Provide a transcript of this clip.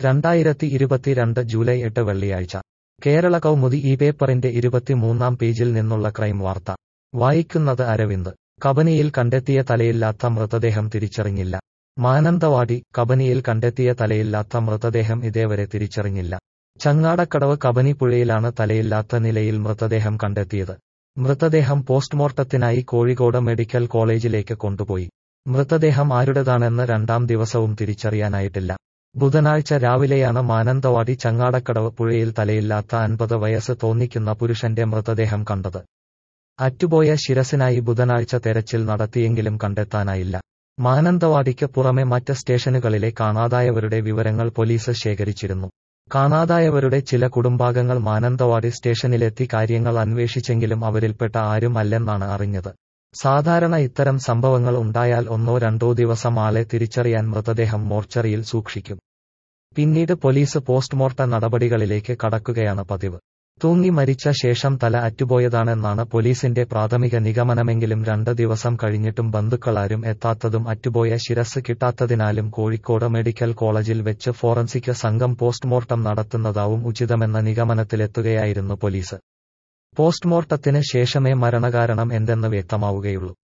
രണ്ടായിരത്തി ഇരുപത്തിരണ്ട് ജൂലൈ എട്ട് വെള്ളിയാഴ്ച കേരള കൗമുദി ഈ പേപ്പറിന്റെ ഇരുപത്തിമൂന്നാം പേജിൽ നിന്നുള്ള ക്രൈം വാർത്ത വായിക്കുന്നത് അരവിന്ദ് കബനിയിൽ കണ്ടെത്തിയ തലയില്ലാത്ത മൃതദേഹം തിരിച്ചറിഞ്ഞില്ല മാനന്തവാടി കബനിയിൽ കണ്ടെത്തിയ തലയില്ലാത്ത മൃതദേഹം ഇതേവരെ തിരിച്ചറിഞ്ഞില്ല ചങ്ങാടക്കടവ് കബനി പുഴയിലാണ് തലയില്ലാത്ത നിലയിൽ മൃതദേഹം കണ്ടെത്തിയത് മൃതദേഹം പോസ്റ്റ്മോർട്ടത്തിനായി കോഴിക്കോട് മെഡിക്കൽ കോളേജിലേക്ക് കൊണ്ടുപോയി മൃതദേഹം ആരുടേതാണെന്ന് രണ്ടാം ദിവസവും തിരിച്ചറിയാനായിട്ടില്ല ബുധനാഴ്ച രാവിലെയാണ് മാനന്തവാടി ചങ്ങാടക്കടവ് പുഴയിൽ തലയില്ലാത്ത അൻപത് വയസ്സ് തോന്നിക്കുന്ന പുരുഷന്റെ മൃതദേഹം കണ്ടത് അറ്റുപോയ ശിരസിനായി ബുധനാഴ്ച തെരച്ചിൽ നടത്തിയെങ്കിലും കണ്ടെത്താനായില്ല മാനന്തവാടിക്ക് പുറമെ മറ്റ് സ്റ്റേഷനുകളിലെ കാണാതായവരുടെ വിവരങ്ങൾ പോലീസ് ശേഖരിച്ചിരുന്നു കാണാതായവരുടെ ചില കുടുംബാംഗങ്ങൾ മാനന്തവാടി സ്റ്റേഷനിലെത്തി കാര്യങ്ങൾ അന്വേഷിച്ചെങ്കിലും അവരിൽപ്പെട്ട ആരും അല്ലെന്നാണ് അറിഞ്ഞത് സാധാരണ ഇത്തരം സംഭവങ്ങൾ ഉണ്ടായാൽ ഒന്നോ രണ്ടോ ദിവസം ആളെ തിരിച്ചറിയാൻ മൃതദേഹം മോർച്ചറിയിൽ സൂക്ഷിക്കും പിന്നീട് പോലീസ് പോസ്റ്റ്മോർട്ടം നടപടികളിലേക്ക് കടക്കുകയാണ് പതിവ് തൂങ്ങി മരിച്ച ശേഷം തല അറ്റുപോയതാണെന്നാണ് പോലീസിന്റെ പ്രാഥമിക നിഗമനമെങ്കിലും രണ്ട് ദിവസം കഴിഞ്ഞിട്ടും ബന്ധുക്കളാരും എത്താത്തതും അറ്റുപോയ ശിരസ് കിട്ടാത്തതിനാലും കോഴിക്കോട് മെഡിക്കൽ കോളേജിൽ വെച്ച് ഫോറൻസിക് സംഘം പോസ്റ്റ്മോർട്ടം നടത്തുന്നതാവും ഉചിതമെന്ന നിഗമനത്തിലെത്തുകയായിരുന്നു പോലീസ് പോസ്റ്റ്മോർട്ടത്തിന് ശേഷമേ മരണകാരണം എന്തെന്ന് വ്യക്തമാവുകയുള്ളൂ